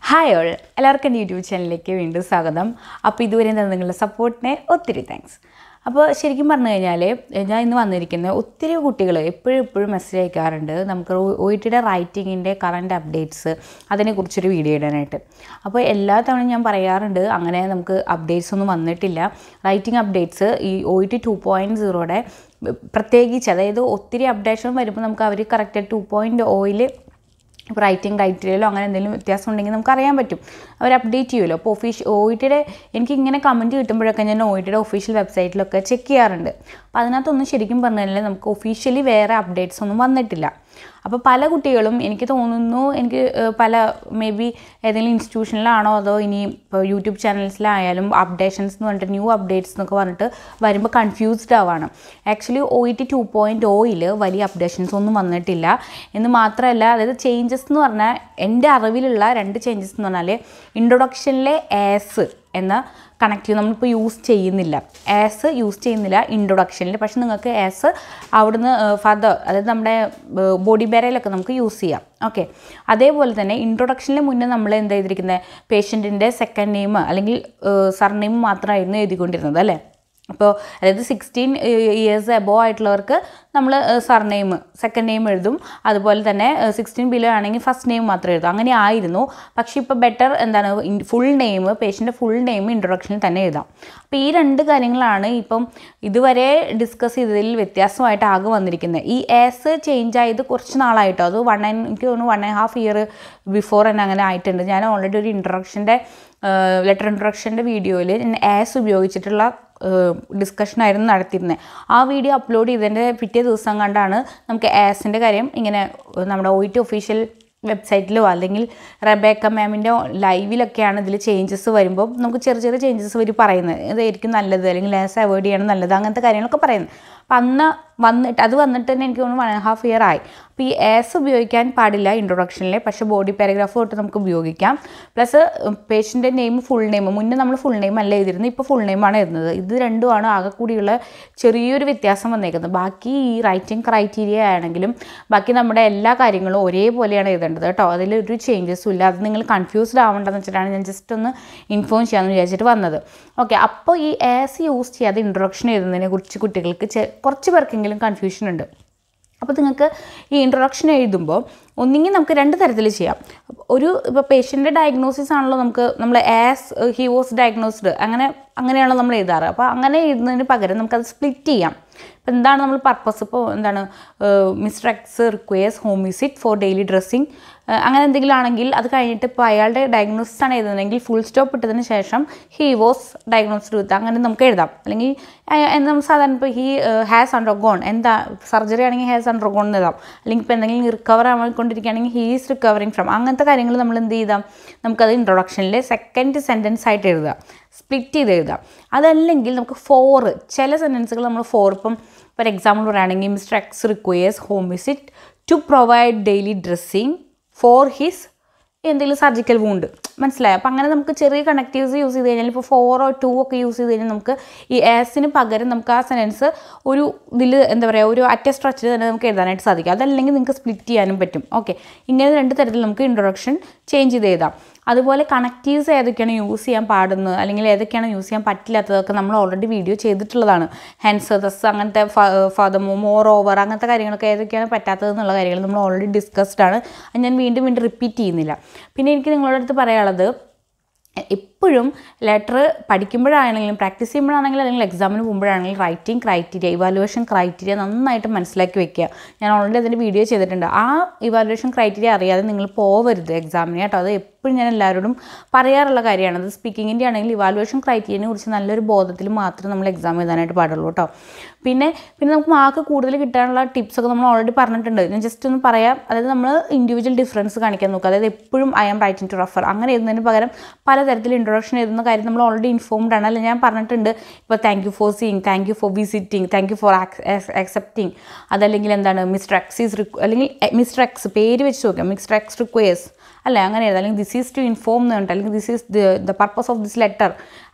hi all എല്ലാവർക്കും എൻ്റെ YouTube ചാനലിലേക്ക് വീണ്ടും സ്വാഗതം അപ്പോൾ ഇതുവരെ എന്താ നിങ്ങളുടെ സപ്പോർട്ടിനെ ഒത്തിരി താങ്ക്സ് അപ്പോൾ ശരിക്കും പറഞ്ഞു കഴിഞ്ഞാൽ ഞാൻ ഇന്ന് വന്നിരിക്കുന്നത് ഒത്തിരി കുട്ടികൾ എപ്പോഴും എപ്പോഴും മെസ്സേജ് അയക്കാറുണ്ട് നമുക്ക് ഒ ഇ ടിയുടെ റൈറ്റിങ്ങിൻ്റെ കറണ്ട് അപ്ഡേറ്റ്സ് അതിനെക്കുറിച്ചൊരു വീഡിയോ ഇടാനായിട്ട് അപ്പോൾ എല്ലാ തവണയും ഞാൻ പറയാറുണ്ട് അങ്ങനെ നമുക്ക് അപ്ഡേറ്റ്സ് ഒന്നും വന്നിട്ടില്ല റൈറ്റിംഗ് അപ്ഡേറ്റ്സ് ഈ O E T two point സീറോയുടെ പ്രത്യേകിച്ച് അതായത് ഒത്തിരി അപ്ഡേഷൻ വരുമ്പോൾ നമുക്ക് അവർ കറക്റ്റ് ടു പോയിൻറ്റ് ഓയിൽ ഇപ്പോൾ റൈറ്റിംഗ് ക്രൈറ്റീരിയയിലോ അങ്ങനെ എന്തെങ്കിലും വ്യത്യാസം ഉണ്ടെങ്കിൽ നമുക്ക് അറിയാൻ പറ്റും അവർ അപ്ഡേറ്റ് ചെയ്യുമല്ലോ അപ്പോൾ ഒഫീഷ്യൽ ഒ ഇ ടിയുടെ എനിക്ക് ഇങ്ങനെ കമൻറ്റ് കിട്ടുമ്പോഴൊക്കെ ഞാൻ ഒ ഇ ടിയുടെ ഒഫീഷ്യൽ വെബ്സൈറ്റിലൊക്കെ ചെക്ക് ചെയ്യാറുണ്ട് അപ്പോൾ അതിനകത്തൊന്നും ശരിക്കും പറഞ്ഞു കഴിഞ്ഞാൽ നമുക്ക് ഒഫീഷ്യലി വേറെ അപ്ഡേറ്റ്സ് ഒന്നും വന്നിട്ടില്ല അപ്പോൾ പല കുട്ടികളും എനിക്ക് തോന്നുന്നു എനിക്ക് ഏഹ്, പല മേ ബി ഏതെങ്കിലും ഇൻസ്റ്റിറ്റ്യൂഷനിലാണോ അതോ ഇനി ഇപ്പോൾ യൂട്യൂബ് ചാനൽസിലായാലും അപ്ഡേഷൻസ് എന്ന് പറഞ്ഞിട്ട് ന്യൂ അപ്ഡേറ്റ്സ് എന്നൊക്കെ പറഞ്ഞിട്ട് വരുമ്പോൾ കൺഫ്യൂസ്ഡ് ആവാണ് actually O E T two point ഓയിൽ വലിയ അപ്ഡേഷൻസ് ഒന്നും വന്നിട്ടില്ല എന്ന് മാത്രമല്ല അതായത് ചേഞ്ചസ് എന്ന് പറഞ്ഞാൽ എൻ്റെ അറിവിലുള്ള രണ്ട് ചേഞ്ചസ് എന്ന് പറഞ്ഞാൽ ഇൻട്രൊഡക്ഷനിലെ ആസ് എന്ന കണക്റ്റീവ് നമ്മളിപ്പോൾ യൂസ് ചെയ്യുന്നില്ല ആസ് യൂസ് ചെയ്യുന്നില്ല ഇൻട്രൊഡക്ഷനിൽ പക്ഷെ നിങ്ങൾക്ക് ആസ് അവിടുന്ന് ഫർദർ അതായത് നമ്മുടെ ബോഡി ബെറയിലൊക്കെ നമുക്ക് യൂസ് ചെയ്യാം ഓക്കെ അതേപോലെ തന്നെ ഇൻട്രൊഡക്ഷനിൽ മുന്നേ നമ്മൾ എന്താ ചെയ്തിരിക്കുന്നത് പേഷ്യൻറ്റിൻ്റെ സെക്കൻഡ് നെയിം അല്ലെങ്കിൽ സർനെയിം മാത്രമായിരുന്നു എഴുതിക്കൊണ്ടിരുന്നത് അല്ലേ അപ്പോൾ അതായത് സിക്സ്റ്റീൻ ഇയേഴ്സ് എബോ ആയിട്ടുള്ളവർക്ക് നമ്മൾ സർനെയിം സെക്കൻഡ് നെയിം എഴുതും അതുപോലെ തന്നെ സിക്സ്റ്റീൻ ബിലോ ആണെങ്കിൽ ഫസ്റ്റ് നെയിം മാത്രം എഴുതും അങ്ങനെ ആയിരുന്നു പക്ഷേ ഇപ്പോൾ ബെറ്റർ എന്താണ് ഫുൾ നെയിം പേഷ്യൻ്റെ ഫുൾ നെയിം ഇൻട്രൊഡക്ഷനിൽ തന്നെ എഴുതാം അപ്പോൾ ഈ രണ്ട് കാര്യങ്ങളാണ് ഇപ്പം ഇതുവരെ ഡിസ്കസ് ചെയ്തതിൽ വ്യത്യാസമായിട്ട് ആകെ വന്നിരിക്കുന്നത് ഈ എസ് ചേഞ്ച് ആയത് കുറച്ച് നാളായിട്ടോ അത് വൺ ആൻഡ് എനിക്ക് തോന്നുന്നു one and half year before തന്നെ അങ്ങനെ ആയിട്ടുണ്ട് ഞാൻ ഓൾറെഡി ഒരു ഇൻട്രൊഡക്ഷൻ്റെ ലെറ്റർ ഇൻട്രൊഡക്ഷൻ്റെ വീഡിയോയിൽ ആസ് ഉപയോഗിച്ചിട്ടുള്ള ഡിസ്കഷനായിരുന്നു നടത്തിയിരുന്നത് ആ വീഡിയോ അപ്ലോഡ് ചെയ്തതിൻ്റെ പിറ്റേ ദിവസം കണ്ടാണ് നമുക്ക് ആസിൻ്റെ കാര്യം ഇങ്ങനെ നമ്മുടെ ഒ ടി ഒഫീഷ്യൽ വെബ്സൈറ്റിലോ അല്ലെങ്കിൽ റബേക്ക മാമിൻ്റെ ലൈവിലൊക്കെയാണ് ഇതിൽ ചേഞ്ചസ് വരുമ്പോൾ നമുക്ക് ചെറിയ ചെറിയ ചേഞ്ചസ് വരും പറയുന്നത് ഇതായിരിക്കും നല്ലത് അല്ലെങ്കിൽ ലാസ് അവോയ്ഡ് ചെയ്യണം നല്ലത് അങ്ങനത്തെ കാര്യങ്ങളൊക്കെ പറയുന്നത് അപ്പം അന്ന് വന്നിട്ട് അത് വന്നിട്ട് തന്നെ എനിക്ക് തോന്നുന്നു വൺ ആൻഡ് ഹാഫ് ഇയർ ആയി അപ്പോൾ ഈ ആസ് ഉപയോഗിക്കാൻ പാടില്ല ഇൻട്രൊഡക്ഷനിൽ പക്ഷേ ബോഡി പാരഗ്രാഫ് തൊട്ട് നമുക്ക് ഉപയോഗിക്കാം പ്ലസ് പേഷ്യൻ്റെ നെയിം ഫുൾ നെയിം മുന്നേ നമ്മൾ ഫുൾ നെയിം അല്ല എഴുതിയിരുന്നത് ഇപ്പോൾ ഫുൾ നെയിമാണ് എഴുതുന്നത് ഇത് രണ്ടുമാണ് ആകെ കൂടിയുള്ള ചെറിയൊരു വ്യത്യാസം വന്നേക്കുന്നത് ബാക്കി ഈ റൈറ്റിംഗ് ക്രൈറ്റീരിയ ആണെങ്കിലും ബാക്കി നമ്മുടെ എല്ലാ കാര്യങ്ങളും ഒരേപോലെയാണ് എഴുതേണ്ടത് കേട്ടോ അതിലൊരു ചേഞ്ചസും ഇല്ല അത് നിങ്ങൾ കൺഫ്യൂസ്ഡ് ആവേണ്ടതെന്ന് വെച്ചിട്ടാണ് ഞാൻ ജസ്റ്റ് ഒന്ന് ഇൻഫോം ചെയ്യാമെന്ന് വിചാരിച്ചിട്ട് വന്നത് ഓക്കെ അപ്പോൾ ഈ ആസ് യൂസ് ചെയ്യാതെ ഇൻട്രൊഡക്ഷൻ എഴുതുന്നതിനെ കുറിച്ച് കുട്ടികൾക്ക് ചെ- കുറച്ച് പേർക്കെങ്കിലും കൺഫ്യൂഷൻ ഉണ്ട് അപ്പോൾ നിങ്ങൾക്ക് ഈ ഇൻട്രൊഡക്ഷൻ എഴുതുമ്പോൾ ഒന്നുകിൽ നമുക്ക് രണ്ട് തരത്തിൽ ചെയ്യാം ഒരു ഇപ്പോൾ പേഷ്യൻ്റെ ഡയഗ്നോസിസ് ആണല്ലോ നമുക്ക് നമ്മൾ ആസ് ഹി വാസ് ഡയഗ്നോസ്ഡ് അങ്ങനെ അങ്ങനെയാണല്ലോ നമ്മൾ എഴുതാറ് അപ്പോൾ അങ്ങനെ എഴുതുന്നതിന് പകരം നമുക്കത് സ്പ്ലിറ്റ് ചെയ്യാം ഇപ്പോൾ എന്താണ് നമ്മൾ പർപ്പസ് ഇപ്പോൾ എന്താണ് mister X requires home visit for daily dressing അങ്ങനെ എന്തെങ്കിലും ആണെങ്കിൽ അത് കഴിഞ്ഞിട്ട് ഇപ്പോൾ അയാളുടെ ഡയഗ്നോസിസ് ആണ് എഴുതുന്നതെങ്കിൽ ഫുൾ സ്റ്റോപ്പ് ഇട്ടതിന് ശേഷം ഹി വാസ് ഡയഗ്നോസ്ഡ് വിത്ത് അങ്ങനെ നമുക്ക് എഴുതാം അല്ലെങ്കിൽ അയ- എന്താ നമ്മൾ സാധാരണ ഇപ്പോൾ ഹി ഹാസ് അണ്ടർഗോൺ എന്താ സർജറി ആണെങ്കിൽ ഹാസ് അണ്ടർഗോൺ എന്ന് എഴുതാം അല്ലെങ്കിൽ ഇപ്പോൾ എന്തെങ്കിലും റിക്കവർ ആയിക്കൊണ്ടിരിക്കുകയാണെങ്കിൽ ഹീ ഈസ് റിക്കവറിങ് ഫ്രം അങ്ങനത്തെ കാര്യങ്ങൾ നമ്മൾ എന്ത് ചെയ്താം നമുക്കത് ഇൻട്രൊഡക്ഷനിൽ സെക്കൻഡ് സെൻറ്റൻസ് ആയിട്ട് എഴുതാം സ്പ്ലിറ്റ് ചെയ്ത് എഴുതാം അതല്ലെങ്കിൽ നമുക്ക് ഫോർ ചില സെൻറ്റൻസുകൾ നമ്മൾ ഫോർ ഇപ്പം ഫോർ എക്സാമ്പിൾ പറയുകയാണെങ്കിൽ mister X requires home visit to provide daily dressing for his എന്തെങ്കിലും സർജിക്കൽ വൂണ്ട് മനസ്സിലായോ അപ്പം അങ്ങനെ നമുക്ക് ചെറിയ കണക്റ്റീവ്സ് യൂസ് ചെയ്ത് കഴിഞ്ഞാൽ ഇപ്പോൾ ഫോറോ ടു ഒക്കെ യൂസ് ചെയ്ത് കഴിഞ്ഞാൽ നമുക്ക് ഈ ആസിന് പകരം നമുക്ക് ആ സെൻറ്റൻസ് ഒരു ഇതിൽ എന്താ പറയുക ഒരു അറ്റ സ്ട്രക്ചർ തന്നെ നമുക്ക് എഴുതാനായിട്ട് സാധിക്കും അതല്ലെങ്കിൽ നിങ്ങൾക്ക് സ്പ്ലിറ്റ് ചെയ്യാനും പറ്റും ഓക്കെ ഇങ്ങനെ രണ്ട് തരത്തിൽ നമുക്ക് ഇൻട്രൊഡക്ഷൻ ചേഞ്ച് ചെയ്ത് എഴുതാം അതുപോലെ കണക്റ്റീവ്സ് ഏതൊക്കെയാണ് യൂസ് ചെയ്യാൻ പാടുന്നത് അല്ലെങ്കിൽ ഏതൊക്കെയാണ് യൂസ് ചെയ്യാൻ പറ്റില്ലാത്തതൊക്കെ നമ്മൾ ഓൾറെഡി വീഡിയോ ചെയ്തിട്ടുള്ളതാണ് ഹെൻസ് ദസ് അങ്ങനത്തെ ഫാദമോ മോർ ഓവർ അങ്ങനത്തെ കാര്യങ്ങളൊക്കെ ഏതൊക്കെയാണ് പറ്റാത്തത് എന്നുള്ള കാര്യങ്ങൾ നമ്മൾ ഓൾറെഡി ഡിസ്കസ്ഡ് ആണ് അത് ഞാൻ വീണ്ടും വീണ്ടും റിപ്പീറ്റ് ചെയ്യുന്നില്ല പിന്നെ എനിക്ക് നിങ്ങളുടെ അടുത്ത് പറയാനുള്ളത് എപ്പോഴും ലെറ്റർ പഠിക്കുമ്പോഴാണെങ്കിലും പ്രാക്ടീസ് ചെയ്യുമ്പോഴാണെങ്കിലും അല്ലെങ്കിൽ എക്സാമിന് പോകുമ്പോഴാണെങ്കിലും റൈറ്റിംഗ് ക്രൈറ്റീരിയ ഇവാലുവേഷൻ ക്രൈറ്റീരിയ നന്നായിട്ട് മനസ്സിലാക്കി വെക്കുക ഞാൻ ഓൾറെഡി അതിൻ്റെ വീഡിയോ ചെയ്തിട്ടുണ്ട് ആ ഇവാലുവേഷൻ ക്രൈറ്റീരിയ അറിയാതെ നിങ്ങൾ പോവരുത് എക്സാമിന് കേട്ടോ അത് എപ്പോഴും ഞാൻ എല്ലാവരോടും പറയാറുള്ള കാര്യമാണ് അത് സ്പീക്കിങ്ങിൻ്റെ ആണെങ്കിൽ ഇവാലുവേഷൻ ക്രൈറ്റീരിയനെ കുറിച്ച് നല്ലൊരു ബോധത്തിൽ മാത്രം നമ്മൾ എക്സാം എഴുതാനായിട്ട് പാടുള്ളൂ കേട്ടോ പിന്നെ പിന്നെ നമുക്ക് മാർക്ക് കൂടുതൽ കിട്ടാനുള്ള ടിപ്സൊക്കെ നമ്മൾ ഓൾറെഡി പറഞ്ഞിട്ടുണ്ട് ഞാൻ ജസ്റ്റ് ഒന്ന് പറയാം അതായത് നമ്മൾ ഇൻഡിവിജ്വൽ ഡിഫറൻസ് കാണിക്കാൻ നോക്കുക അതായത് എപ്പോഴും I am writing to refer അങ്ങനെ എഴുതുന്നതിന് പകരം പലതരത്തിൽ ഇൻട്രൊഡക്ഷൻ എഴുതുന്ന കാര്യം നമ്മൾ ഓൾറെഡി ഇൻഫോംഡ് ആണ് അല്ല ഞാൻ പറഞ്ഞിട്ടുണ്ട് ഇപ്പോൾ thank you for seeing thank you for visiting thank you for accepting അതല്ലെങ്കിൽ എന്താണ് മിസ്റ്റർ എക്സ് ഈസ് റിക്വ അല്ലെങ്കിൽ മിസ്റ്റർ എക്സ് പേര് വെച്ച് നോക്കാം മിസ്റ്റർ എക്സ് റിക്വയേഴ്സ് അല്ലേ അങ്ങനെ എഴുതാം അല്ലെങ്കിൽ ദിസ് ഈസ് ടു ഇൻഫോം എന്ന് പറഞ്ഞിട്ട് അല്ലെങ്കിൽ this is the purpose of this letter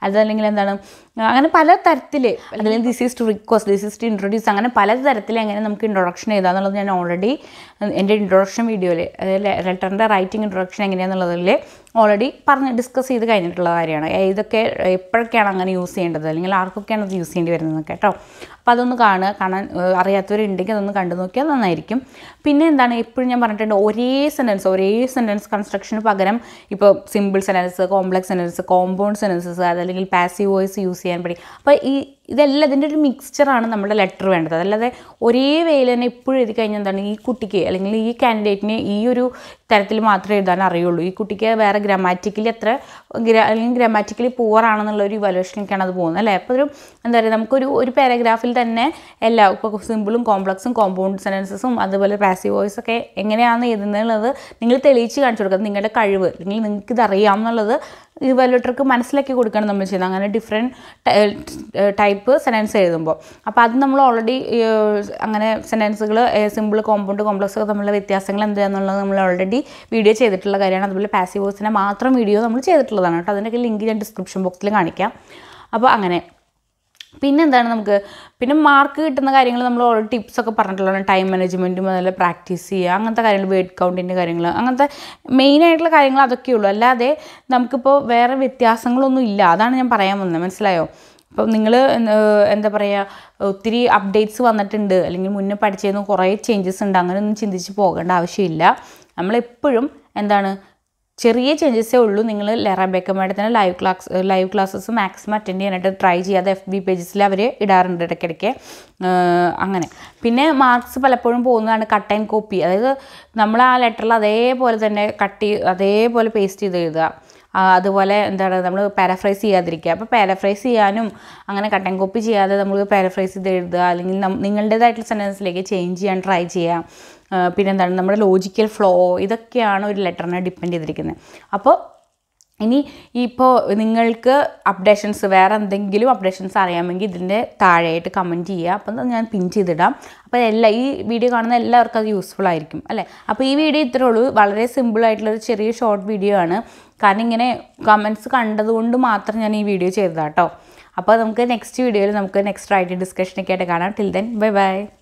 അതല്ലെങ്കിൽ എന്താണ് അങ്ങനെ പല തരത്തിൽ അല്ലെങ്കിൽ this is to request this is to introduce അങ്ങനെ പല തരത്തിൽ എങ്ങനെ നമുക്ക് ഇൻട്രൊഡക്ഷൻ എഴുതാന്നുള്ളത് ഞാൻ ഓൾറെഡി എൻ്റെ ഇൻട്രൊഡക്ഷൻ വീഡിയോയിൽ ലെറ്ററിൻ്റെ റൈറ്റിംഗ് ഇൻട്രൊഡക്ഷൻ എങ്ങനെയാണെന്നുള്ളതിൽ ഓൾറെഡി പറഞ്ഞ് ഡിസ്കസ് ചെയ്ത് കഴിഞ്ഞിട്ടുള്ള കാര്യമാണ് ഇതൊക്കെ എപ്പോഴൊക്കെയാണ് അങ്ങനെ യൂസ് ചെയ്യേണ്ടത് അല്ലെങ്കിൽ ആർക്കൊക്കെയാണ് അത് യൂസ് ചെയ്യേണ്ടി വരുന്നത് കേട്ടോ അപ്പോൾ അതൊന്ന് കാണുക കാണാൻ ഏഹ്, അറിയാത്തവരുണ്ടെങ്കിൽ അതൊന്ന് കണ്ടു നോക്കിയാൽ നന്നായിരിക്കും പിന്നെ എന്താണ് എപ്പോഴും ഞാൻ പറഞ്ഞിട്ടുണ്ട് ഒരേ സെൻറ്റൻസ് ഒരേ സെൻറ്റൻസ് കൺസ്ട്രക്ഷന് പകരം ഇപ്പോൾ simple sentence complex sentence compound sentences അതല്ലെങ്കിൽ പാസീവ് വോയിസ് യൂസ് ചെയ്യാൻ പഠിക്കും അപ്പോൾ ഈ ഇതെല്ലാം ഇതിൻ്റെ ഒരു മിക്സ്ചറാണ് നമ്മുടെ ലെറ്റർ വേണ്ടത് അതല്ലാതെ ഒരേ വേയിൽ തന്നെ എപ്പോഴും എഴുതി കഴിഞ്ഞാൽ എന്താണ് ഈ കുട്ടിക്ക് അല്ലെങ്കിൽ ഈ കാൻഡിഡേറ്റിന് ഈ ഒരു തരത്തിൽ മാത്രമേ എഴുതാൻ അറിയുള്ളൂ ഈ കുട്ടിക്ക് വേറെ ഗ്രാമാറ്റിക്കലി എത്ര ഗ്രാ അല്ലെങ്കിൽ ഗ്രാമാറ്റിക്കലി പൂവറാണെന്നുള്ള ഒരു ഇവാലുവേഷനിലേക്കാണ് അത് പോകുന്നത് അല്ലേ അപ്പോൾ ഒരു എന്താ പറയുക നമുക്കൊരു ഒരു പാരഗ്രാഫിൽ തന്നെ എല്ലാ ഇപ്പോൾ സിമ്പിളും കോംപ്ലക്സും കോമ്പൗണ്ട് സെൻറ്റൻസസും അതുപോലെ പാസീവ് വോയിസ് ഒക്കെ എങ്ങനെയാണ് എഴുതുന്നത് നിങ്ങൾ തെളിയിച്ച് കാണിച്ചു കൊടുക്കുക നിങ്ങളുടെ കഴിവ് അല്ലെങ്കിൽ നിങ്ങൾക്ക് ഇത് അറിയാം എന്നുള്ളത് ഇവാലുവേറ്റർക്ക് മനസ്സിലാക്കി കൊടുക്കുകയാണ് നമ്മൾ ചെയ്യുന്നത് അങ്ങനെ ഡിഫറെൻറ്റ് ടൈപ്പ് സെൻറ്റൻസ് എഴുതുമ്പോൾ അപ്പോൾ അത് നമ്മൾ ഓൾറെഡി അങ്ങനെ സെൻറ്റൻസുകൾ സിമ്പിൾ കോമ്പൗണ്ട് കോംപ്ലക്സ് ഒക്കെ തമ്മിലുള്ള വ്യത്യാസങ്ങൾ എന്താണെന്നുള്ളത് നമ്മൾ ഓൾറെഡി വീഡിയോ ചെയ്തിട്ടുള്ള കാര്യമാണ് അതുപോലെ പാസീവ് വോയിസിനെ മാത്രം വീഡിയോ നമ്മൾ ചെയ്തിട്ടുള്ളതാണ് കേട്ടോ അതിൻ്റെയൊക്കെ ലിങ്ക് ഞാൻ ഡിസ്ക്രിപ്ഷൻ ബോക്സിൽ കാണിക്കാം അപ്പോൾ അങ്ങനെ പിന്നെ എന്താണ് നമുക്ക് പിന്നെ മാർക്ക് കിട്ടുന്ന കാര്യങ്ങൾ നമ്മൾ ഓരോ ടിപ്സ് ഒക്കെ പറഞ്ഞിട്ടുള്ളതാണ് ടൈം മാനേജ്മെൻറ്റും അതുപോലെ പ്രാക്ടീസ് ചെയ്യുക അങ്ങനത്തെ കാര്യങ്ങൾ വേർഡ് കൗണ്ടിൻ്റെ കാര്യങ്ങൾ അങ്ങനത്തെ മെയിനായിട്ടുള്ള കാര്യങ്ങൾ അതൊക്കെയുള്ളൂ അല്ലാതെ നമുക്കിപ്പോൾ വേറെ വ്യത്യാസങ്ങളൊന്നും ഇല്ല അതാണ് ഞാൻ പറയാൻ വന്നത് മനസ്സിലായോ അപ്പോൾ നിങ്ങൾ എന്താ പറയുക ഒത്തിരി അപ്ഡേറ്റ്സ് വന്നിട്ടുണ്ട് അല്ലെങ്കിൽ മുന്നേ പഠിച്ചതിന് കുറേ ചേഞ്ചസ് ഉണ്ട് അങ്ങനെയൊന്നും ചിന്തിച്ച് പോകേണ്ട ആവശ്യമില്ല നമ്മളെപ്പോഴും എന്താണ് ചെറിയ ചേഞ്ചസേ ഉള്ളൂ നിങ്ങൾ ലെറാബേക്ക മാഡത്തിന് live class live classes maximum attend ചെയ്യാനായിട്ട് ട്രൈ ചെയ്യാതെ എഫ് ബി പേജസിൽ അവർ ഇടാറുണ്ട് ഇടയ്ക്കിടയ്ക്ക് ഏഹ് അങ്ങനെ പിന്നെ മാർക്സ് പലപ്പോഴും പോകുന്നതാണ് കട്ട് ആൻഡ് കോപ്പി അതായത് നമ്മൾ ആ ലെറ്ററിൽ അതേപോലെ തന്നെ കട്ട് ചെയ്ത് അതേപോലെ പേസ്റ്റ് ചെയ്ത് എഴുതുക ആ, അതുപോലെ എന്താണ് നമ്മൾ പാരഫ്രൈസ് ചെയ്യാതിരിക്കുക അപ്പോൾ പാരഫ്രൈസ് ചെയ്യാനും അങ്ങനെ കട്ട് ആൻഡ് കോപ്പി ചെയ്യാതെ നമ്മൾ പാരഫ്രൈസ് ചെയ്ത് എഴുതുക അല്ലെങ്കിൽ നം- നിങ്ങളുടേതായിട്ടുള്ള സെൻറ്റൻസിലേക്ക് ചേഞ്ച് ചെയ്യാൻ ട്രൈ ചെയ്യാം ആ, പിന്നെന്താണ് നമ്മുടെ ലോജിക്കൽ ഫ്ലോ ഇതൊക്കെയാണ് ഒരു ലെറ്ററിനെ ഡിപ്പെൻഡ് ചെയ്തിരിക്കുന്നത് അപ്പോൾ ഇനി ഇപ്പോൾ നിങ്ങൾക്ക് അപ്ഡേഷൻസ് വേറെ എന്തെങ്കിലും അപ്ഡേഷൻസ് അറിയാമെങ്കിൽ ഇതിൻ്റെ താഴെയായിട്ട് കമൻറ്റ് ചെയ്യുക അപ്പം അത് ഞാൻ പിൻ ചെയ്തിടാം അപ്പോൾ എല്ലാ ഈ വീഡിയോ കാണുന്ന എല്ലാവർക്കും അത് യൂസ്ഫുൾ ആയിരിക്കും അല്ലേ അപ്പോൾ ഈ വീഡിയോ ഇത്രേ ഉള്ളൂ വളരെ സിമ്പിൾ ആയിട്ടുള്ളൊരു ചെറിയ ഷോർട്ട് വീഡിയോ ആണ് കാരണം ഇങ്ങനെ കമൻറ്റ്സ് കണ്ടതുകൊണ്ട് മാത്രം ഞാൻ ഈ വീഡിയോ ചെയ്തതാണ് കേട്ടോ അപ്പോൾ നമുക്ക് നെക്സ്റ്റ് വീഡിയോയിൽ നമുക്ക് നെക്സ്റ്റ് റൈറ്റ് ഡിസ്കഷനൊക്കെ ആയിട്ട് കാണാം ടിൽ ദെൻ ബൈ ബൈ